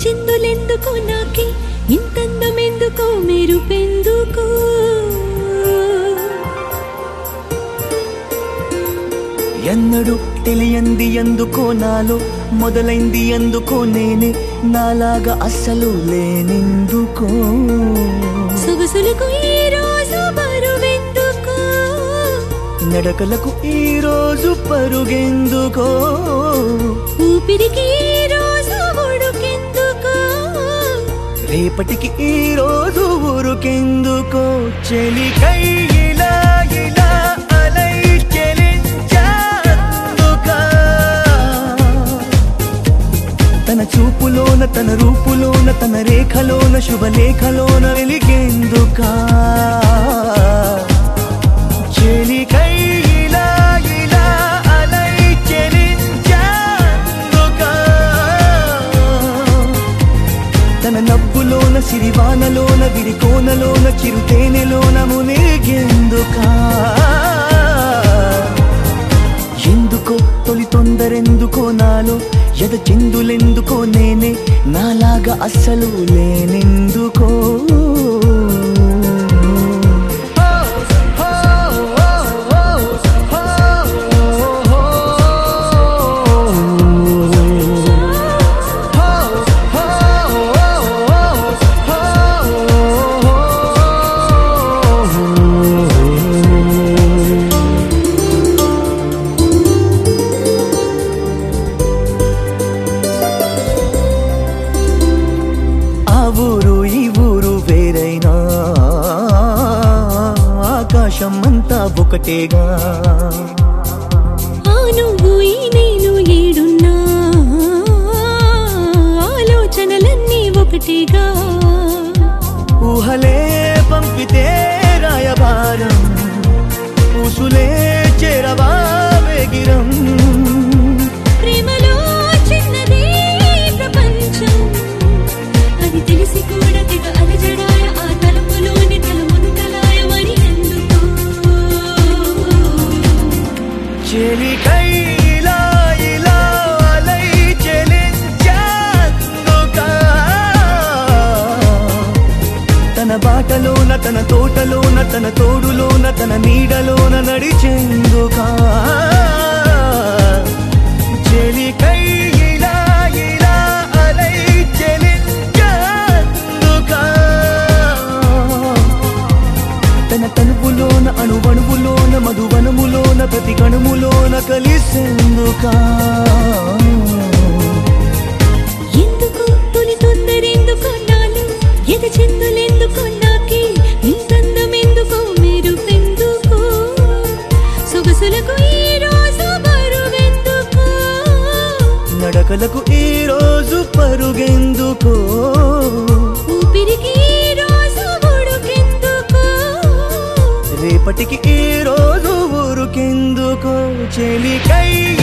చిందులెందుకో నాకి ఇంతందమెందుకో మెరుపెందుకో ఎన్నడు తెలియంది ఎందుకో నాలో మొదలైంది ఎందుకో నేనే నాలాగా అస్సలు లేనెందుకో సొగసులకు ఈ రోజు బరువెందుకో నడకలకు ఈ రోజు పరుగెందుకో ఊపిరికి ఈ రోజు ఉడుకెందుకో రేపటికి ఈ రోజు ఊరుకెందుకో చెలికై ఇలా ఇలా అలై చెలించాందుకా తన చూపులోన తన రూపులోన తన రేఖలోన శుభలేఖలోన వెలిగేందుకా చెలికై ఇలా ఇలా అలై చెలించాందుకా తన నవ్వులోన సిరివానలోన విరికోనలోన చిరుతేనెలోన మునిగేందుకా ఎందుకో తొలి తొందరెందుకో నాలో ఎద చిందులెందుకో నేనే నాలాగా అస్సలు లేనెందుకో ఆ ఊరు ఈ ఊరు వేరైనా ఆకాశం అంతా ఒకటేగా ఆ నువ్వు ఈ నేను ఏడున్నా ఆలోచనలన్నీ ఒకటిగా ఊహలే పంపితే రాయబారం ఊసులే చేరవా వేగిరం ప్రేమలో చిన్నదే ప్రపంచం అది తెలిసి కూడా తెగ అలజడాయ ఆ తలుపులోని తల ముంతలాయ మరి ఎందుకో చెలికై ఇలా ఇలా అలై చెలించాందుకా తన బాటలోన తన తోటలోన తన తోడులోన తన నీడలోన నడిచేందుకా చెలికై ఇలా ఇలా అలై చెలించాందుకా తన తనువులోన అణువణువులోన మధువనములోన ప్రతి కణుములోన కలిసేందుకా ఎందుకు తొలి తొందరెందుకు నాలో ఎద చిందులెందుకు నాకి ఇంతందమెందుకు మెరుపెందుకు సొగసులకు ఈ రోజు బరువెందుకు నడకలకు ఈ రోజు పరుగెందుకో ఊపిరికి ఈ రోజు ఉడుకెందుకు రేపటికి ఈ రోజు ఊరుకెందుకో చెలికై